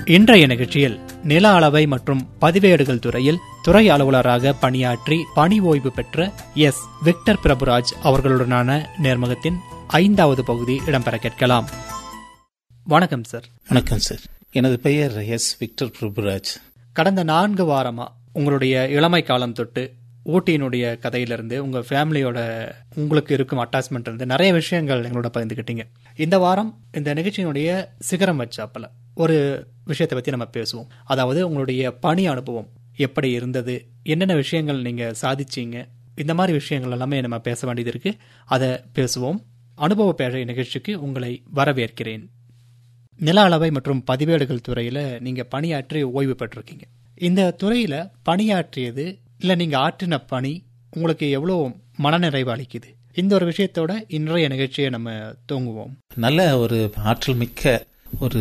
இன்றைய நிகழ்ச்சியில் நில அளவை மற்றும் பதிவேடுகள் துறையில் துறை அலுவலராக பணியாற்றி பணி ஓய்வு பெற்ற எஸ் விக்டர் பிரபுராஜ் அவர்களுடனான நேர்முகத்தின் ஐந்தாவது பகுதி இடம்பெற கேட்கலாம் வணக்கம் சார் வணக்கம் சார் எனது பெயர் எஸ் விக்டர் பிரபுராஜ் கடந்த நான்கு வாரமா உங்களுடைய இளமை காலம் தொட்டு ஊட்டியினுடைய கதையிலிருந்து உங்க ஃபேமிலியோட உங்களுக்கு இருக்கும் அட்டாச்மெண்ட் இருந்து நிறைய விஷயங்கள் எங்களோட பகிர்ந்துக்கிட்டீங்க இந்த வாரம் இந்த நிகழ்ச்சியினுடைய சிகரம் வச்சாப்பல ஒரு விஷயத்தை பத்தி நம்ம பேசுவோம் அதாவது உங்களுடைய பணி அனுபவம் எப்படி இருந்தது என்னென்ன விஷயங்கள் நீங்க சாதிச்சீங்க இந்த மாதிரி விஷயங்கள் எல்லாமே நம்ம பேச வேண்டியது இருக்கு அதை பேசுவோம் அனுபவ பேழை நிகழ்ச்சிக்கு உங்களை வரவேற்கிறேன் நில அளவை மற்றும் பதிவேடுகள் துறையில நீங்க பணியாற்றி ஓய்வு பெற்றிருக்கீங்க இந்த துறையில பணியாற்றியது இல்ல நீங்க ஆற்றின பணி உங்களுக்கு எவ்வளவு மனநிறைவு அளிக்குது இந்த ஒரு விஷயத்தோட இன்றைய நிகழ்ச்சியை நம்ம தூங்குவோம் நல்ல ஒரு ஆற்றல் மிக்க ஒரு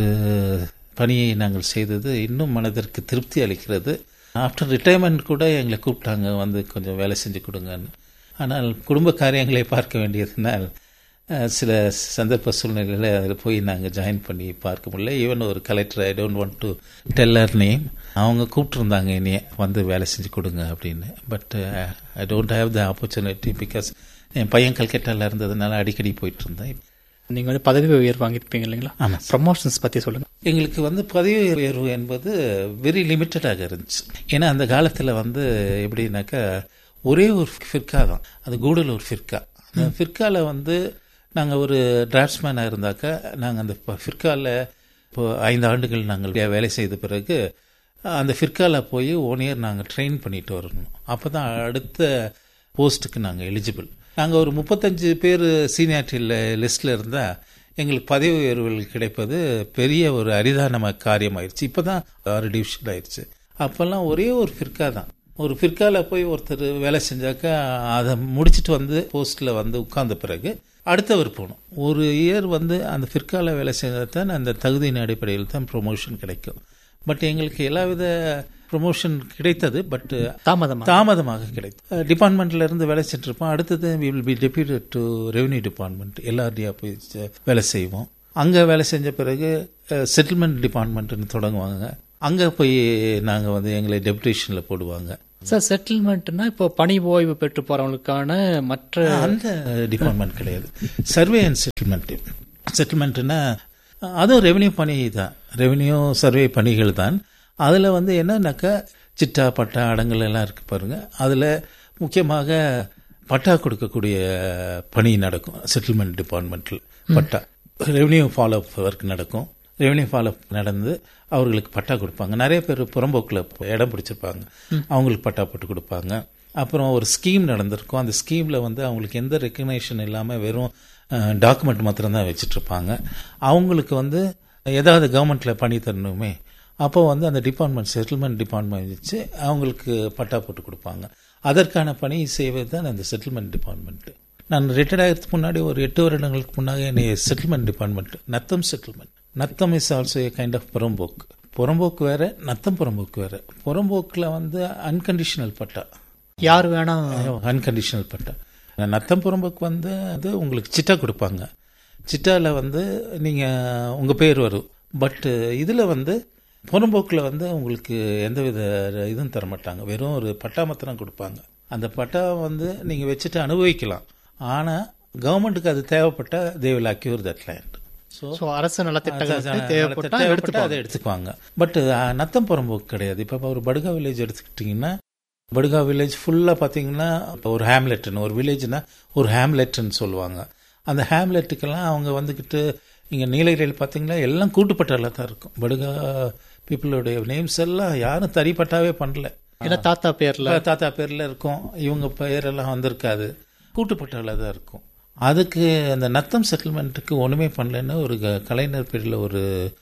பணியை நாங்கள் செய்தது இன்னும் மனதிற்கு திருப்தி அளிக்கிறது ஆஃப்டர் ரிட்டையர்மெண்ட் கூட எங்களை கூப்பிட்டாங்க வந்து கொஞ்சம் வேலை செஞ்சு கொடுங்கன்னு ஆனால் குடும்ப காரியங்களை பார்க்க வேண்டியதுனால் அஹ், சில சந்தர்ப்ப சூழ்நிலையில் அதில் போய் நாங்கள் ஜாயின் பண்ணி பார்க்க முடியல ஈவன் ஒரு collector I don't want to tell her name அவங்க கூப்பிட்டுருந்தாங்க என்னைய வந்து வேலை செஞ்சு கொடுங்க அப்படின்னு but I don't have the opportunity because என் பையன் கல்கட்டாவில் இருந்ததுனால அடிக்கடி போயிட்டு இருந்தேன் நீங்க வந்து பதவி உயர்வு வாங்கியிருப்பீங்க இல்லைங்களா ஆமா. ப்ரமோஷன்ஸ் பத்தி சொல்லுங்க எங்களுக்கு வந்து பதவி உயர்வு என்பது வெரி லிமிட்டடாக இருந்துச்சு ஏன்னா அந்த காலத்தில் வந்து எப்படின்னாக்கா ஒரே ஒரு ஃபிர்கா தான் அது கூடலூர் ஃபிர்கா அந்த ஃபிர்காவில் வந்து நாங்கள் ஒரு டிராஃப்ட்ஸ்மேனாக இருந்தாக்கா நாங்கள் அந்த ஃபிர்காவில் இப்போ ஐந்து ஆண்டுகள் நாங்கள் வேலை செய்த பிறகு அந்த ஃபிர்காவில் போய் ஒன் இயர் நாங்கள் ட்ரெயின் பண்ணிட்டு வரணும் அப்போ தான் அடுத்த போஸ்ட்டுக்கு நாங்கள் எலிஜிபிள் நாங்கள் ஒரு முப்பத்தஞ்சு பேர் சீனியாரிட்டியில் லிஸ்ட்டில் இருந்தால் எங்களுக்கு பதவி உயர்வுகள் கிடைப்பது பெரிய ஒரு அரிதான காரியமாயிருச்சு இப்போ தான் ஆறு டிவிஷன் ஆயிடுச்சு அப்போல்லாம் ஒரே ஒரு ஃபிர்கா தான் ஒரு ஃபிர்காவில் போய் ஒருத்தர் வேலை செஞ்சாக்கா அதை முடிச்சிட்டு வந்து போஸ்ட்டில் வந்து உட்கார்ந்த பிறகு அடுத்தவர் போகணும் ஒரு இயர் வந்து அந்த ஃபிர்காவில் வேலை செஞ்சால் தான் அந்த தகுதியின் அடிப்படையில் தான் ப்ரொமோஷன் கிடைக்கும் பட் எங்களுக்கு எல்லாவித ப்ரொமோஷன் கிடைத்தது பட் தாமதமா தாமதமாக கிடைத்தது டிபார்ட்மெண்ட்ல இருந்து வேலை செஞ்சிருப்போம் அடுத்தது we will be deputed to revenue department எல்லார்டியா போய் செ- வேலை செய்வோம் அங்க வேலை செஞ்ச பிறகு செட்டில்மெண்ட் டிபார்ட்மெண்ட்னு தொடங்குவாங்க அங்க போய் நாங்க வந்து எங்களை டெபுடேஷன்ல போடுவாங்க சார் செட்டில்மெண்ட்னா இப்போ பணி ஓய்வு பெற்று போறவங்களுக்கான மற்ற அந்த டிபார்ட்மெண்ட் கிடையாது சர்வே அண்ட் செட்டில்மெண்ட் செட்டில்மெண்ட்னா அதுவும் ரெவென்யூ பணி தான் ரெவென்யூ சர்வே பணிகள் தான் அதில் வந்து என்னன்னாக்கா சிட்டா பட்டா அடங்கல் எல்லாம் இருக்கு பாருங்க அதில் முக்கியமாக பட்டா கொடுக்கக்கூடிய பணி நடக்கும் செட்டில்மெண்ட் டிபார்ட்மெண்ட்டில் பட்டா ரெவென்யூ ஃபாலோ ஒர்க் நடக்கும் ரெவென்யூ ஃபாலோ நடந்து அவர்களுக்கு பட்டா கொடுப்பாங்க நிறைய பேர் புறம்போக்கில் இடம் பிடிச்சிருப்பாங்க அவங்களுக்கு பட்டா போட்டு கொடுப்பாங்க அப்புறம் ஒரு ஸ்கீம் நடந்திருக்கும் அந்த ஸ்கீமில் வந்து அவங்களுக்கு எந்த ரெக்கக்னேஷன் இல்லாமல் வெறும் டாக்குமெண்ட் மாத்திரம்தான் வச்சுட்டு இருப்பாங்க அவங்களுக்கு வந்து ஏதாவது கவர்மெண்ட்டில் பண்ணி தரணுமே அப்போ வந்து அந்த டிபார்ட்மெண்ட் செட்டில்மெண்ட் டிபார்ட்மெண்ட் வச்சு அவங்களுக்கு பட்டா போட்டு கொடுப்பாங்க அதற்கான பணி செய்வது தான் அந்த செட்டில்மெண்ட் டிபார்ட்மெண்ட் நான் ரிட்டையர்ட் ஆகிறதுக்கு முன்னாடி ஒரு எட்டு வருடங்களுக்கு முன்னாடி என்னை settlement department natham settlement natham is also a kind of poramboke poramboke வேற நத்தம் புறம்போக்கு வேற புறம்போக்கில் வந்து அன்கண்டிஷனல் பட்டா யார் வேணா அன்கண்டிஷனல் பட்டா நத்தம் புறம்போக்கு வந்து அது உங்களுக்கு சிட்டா கொடுப்பாங்க சிட்டாவில் வந்து நீங்கள் உங்கள் பேர் வரும் பட் இதில் வந்து புறம்போக்கில் வந்து உங்களுக்கு எந்தவித இதுவும் தர மாட்டாங்க வெறும் ஒரு பட்டா மாத்திரம் கொடுப்பாங்க அந்த பட்டா வந்து நீங்கள் வச்சுட்டு அனுபவிக்கலாம் ஆனால் கவர்மெண்ட்டுக்கு அது தேவைப்பட்ட they will acquire that land so so அரசு நலத்திட்டங்களுக்கு தேவைப்பட்டா தேவைப்பட்டா எடுத்துப்பாங்க அதை எடுத்துக்குவாங்க பட் நத்தம் புறம்போக்கு கிடையாது இப்போ ஒரு படுகா வில்லேஜ் எடுத்துக்கிட்டிங்கன்னா படுகா வில்லேஜ் ஃபுல்லாக பார்த்தீங்கன்னா ஒரு ஹேம்லெட்னு ஒரு வில்லேஜ்னா ஒரு ஹேம்லெட்னு சொல்லுவாங்க அந்த ஹேம்லெட்டுக்கெல்லாம் அவங்க வந்துக்கிட்டு இங்கே நீலகிரியில் பார்த்தீங்கன்னா எல்லாம் கூட்டுப்பட்டால தான் இருக்கும் படுகா பீப்புளுடைய நேம்ஸ் எல்லாம் யாரும் தறிப்பட்டாவே பண்ணல ஏன்னா தாத்தா பேர்ல தாத்தா பேர்ல இருக்கும் இவங்க பெயரெல்லாம் வந்திருக்காது கூட்டுப்பட்டால தான் இருக்கும் அதுக்கு அந்த நத்தம் செட்டில்மெண்ட்டுக்கு ஒண்ணுமே பண்ணலன்னு ஒரு க- கலைஞர் பேரில் ஒரு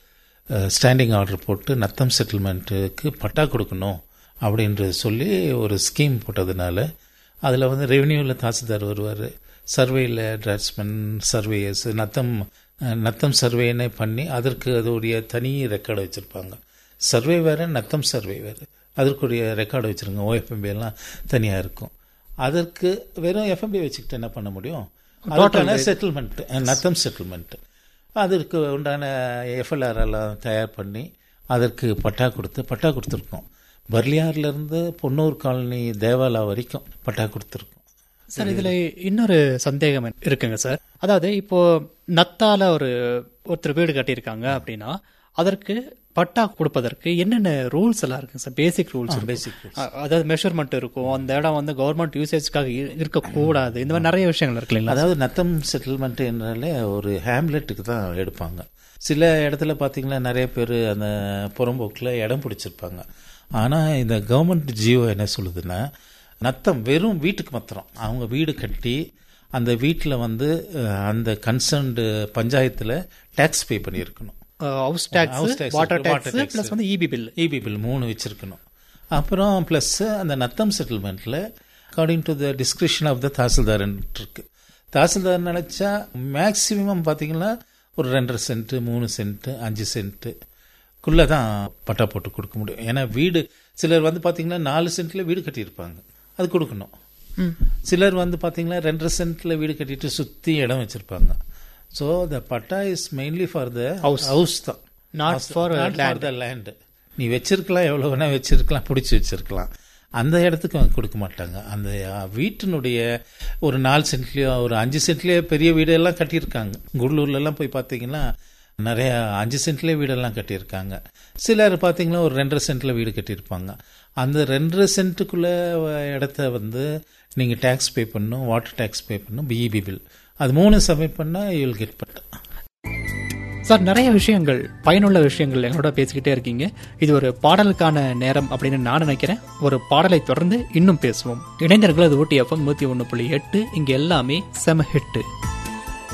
ஸ்டாண்டிங் ஆர்டர் போட்டு நத்தம் செட்டில்மெண்ட்டுக்கு பட்டா கொடுக்கணும் அப்படின்று சொல்லி ஒரு ஸ்கீம் போட்டதுனால அதில் வந்து ரெவென்யூவில் தாசில்தார் வருவார் சர்வேயில் டிராட்ஸ்மேன் சர்வேயர்ஸ் நத்தம் அஹ், நத்தம் சர்வேன்னு பண்ணி அதற்கு அதோடைய தனி ரெக்கார்டு வச்சுருப்பாங்க சர்வே வேறு நத்தம் சர்வே வேறு அதற்குரிய ரெக்கார்டு வச்சுருங்க ஓஎஃப்எம்பி எல்லாம் தனியாக இருக்கும் அதற்கு வெறும் எஃப்எம்பி வச்சுக்கிட்டு என்ன பண்ண முடியும் டோட்டலாக செட்டில்மெண்ட் நத்தம் செட்டில்மெண்ட் அதற்கு உண்டான எஃப்எல்ஆர் எல்லாம் தயார் பண்ணி அதற்கு பட்டா கொடுத்து பட்டா கொடுத்துருக்கோம் பர்லியார்ல இருந்து பொன்னூர் காலனி தேவாலா வரைக்கும் பட்டா கொடுத்துருக்கோம் சார் இதுல இன்னொரு சந்தேகம் இருக்குங்க சார் அதாவது இப்போ நத்தால ஒரு ஒருத்தர் வீடு கட்டியிருக்காங்க அப்படின்னா அதற்கு பட்டா கொடுப்பதற்கு என்னென்ன ரூல்ஸ் எல்லாம் இருக்குங்க சார் பேசிக் ரூல்ஸ் பேசிக் அதாவது மெஷர்மெண்ட் இருக்கும் அந்த இடம் வந்து கவர்மெண்ட் யூசேஜ்க்காக இருக்கக்கூடாது இந்த மாதிரி நிறைய விஷயங்கள் இருக்கு இல்லைங்களா அதாவது நத்தம் செட்டில்மெண்ட் என்றாலே ஒரு ஹேம்லெட்டுக்கு தான் எடுப்பாங்க சில இடத்துல பார்த்தீங்கன்னா நிறைய பேர் அந்த புறம்போக்கில் இடம் பிடிச்சிருப்பாங்க ஆனால் இந்த கவர்மெண்ட் ஜியோ என்ன சொல்லுதுன்னா நத்தம் வெறும் வீட்டுக்கு மாத்திரம் அவங்க வீடு கட்டி அந்த வீட்டில் வந்து அஹ், அந்த கன்சர்ன்டு பஞ்சாயத்தில் டேக்ஸ் பே பண்ணியிருக்கணும் house tax House tax, water water tax tax. Plus வந்து இபி பில் இபி பில் மூணு வச்சிருக்கணும் அப்புறம் ப்ளஸ் அந்த நத்தம் செட்டில்மெண்ட்டில் according to the description of the tahsildar இருக்கு தாசில்தார் நினச்சா மேக்ஸிமம் பார்த்தீங்கன்னா ஒரு ரெண்டரை சென்ட் மூணு சென்ட் அஞ்சு சென்ட்டு குள்ளே தான் பட்டா போட்டு கொடுக்க முடியும் ஏன்னா வீடு சிலர் வந்து பார்த்தீங்கன்னா நாலு சென்ட்ல வீடு கட்டியிருப்பாங்க அது கொடுக்கணும் சிலர் வந்து பார்த்தீங்கன்னா ரெண்டரை சென்ட்ல வீடு கட்டிட்டு சுற்றி இடம் வச்சிருப்பாங்க so the patta is mainly for the House. House தான் நாட் ஃபார் லேண்ட் லேண்ட் நீ வச்சிருக்கலாம் எவ்வளவு வேணா வச்சிருக்கலாம் பிடிச்சி வச்சிருக்கலாம் அந்த இடத்துக்கு அவங்க கொடுக்க மாட்டாங்க அந்த அஹ், வீட்டினுடைய ஒரு நாலு சென்ட்லயோ ஒரு அஞ்சு சென்ட்லயோ பெரிய வீடெல்லாம் கட்டியிருக்காங்க குடலூர்ல எல்லாம் போய் பார்த்தீங்கன்னா நிறைய அஞ்சு சென்ட்லயே வீடெல்லாம் கட்டியிருக்காங்க சிலர் பார்த்தீங்கன்னா ஒரு ரெண்டரை சென்ட்ல வீடு கட்டியிருப்பாங்க அந்த ரெண்டரை சென்ட்டுக்குள்ள இடத்த வந்து நீங்க டேக்ஸ் பே பண்ணணும் வாட்டர் டேக்ஸ் பே பண்ணணும் பிஇபி பில் அது மூணு சப்மிட் பண்ணா you will get patta sir நிறைய விஷயங்கள் பயனுள்ள விஷயங்கள் எங்களோட பேசிக்கிட்டே இருக்கீங்க இது ஒரு பாடலுக்கான நேரம் அப்படின்னு நான் நினைக்கிறேன் ஒரு பாடலை தொடர்ந்து இன்னும் பேசுவோம் இணைந்தர்கள் அது ஊட்டி எஃப்எம் நூத்தி ஒன்று புள்ளி எட்டு இங்க எல்லாமே செம ஹிட்டு